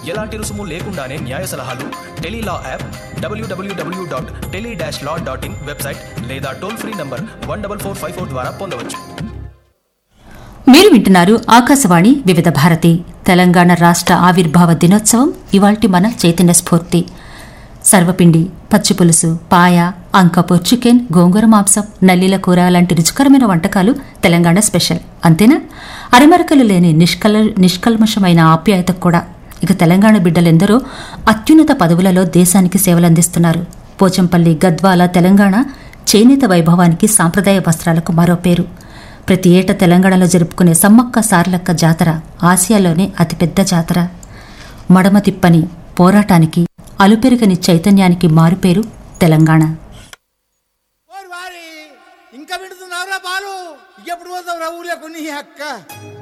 ఎలాంటి రుసుము లేకుండానే న్యాయ సలహాలు Tele Law app WWW dot tele dash law dot in website లేదా toll free number one double four five four ద్వారా పొందవచ్చు మీరు వింటున్నారు ఆకాశవాణి వివిధ భారతి తెలంగాణ రాష్ట్ర ఆవిర్భావ దినోత్సవం ఇవాల్టి మన చైతన్య స్ఫూర్తి సర్వపిండి పచ్చి పులుసు పాయ అంకపూర్ చికెన్ గోంగూర మాంసం నల్లీల కూర లాంటి రుచికరమైన వంటకాలు తెలంగాణ స్పెషల్ అంతేనా అరమరకలు లేని నిష్కల నిష్కల్మషమైన ఆప్యాయత కూడా ఇక తెలంగాణ బిడ్డలెందరో అత్యున్నత పదవులలో దేశానికి సేవలందిస్తున్నారు పోచంపల్లి గద్వాల తెలంగాణ చేనేత వైభవానికి సాంప్రదాయ వస్త్రాలకు మరో పేరు ప్రతి ఏటా తెలంగాణలో జరుపుకునే సమ్మక్క సార్లక్క జాతర ఆసియాలోనే అతిపెద్ద జాతర మడమ తిప్పని పోరాటానికి అలుపెరుగని చైతన్యానికి మారుపేరు తెలంగాణ ఓరి వారి ఇంకా పెడుతున్నావురా బాలు ఎప్పుడు పోతావురా ఊర్లో కొన్ని అక్క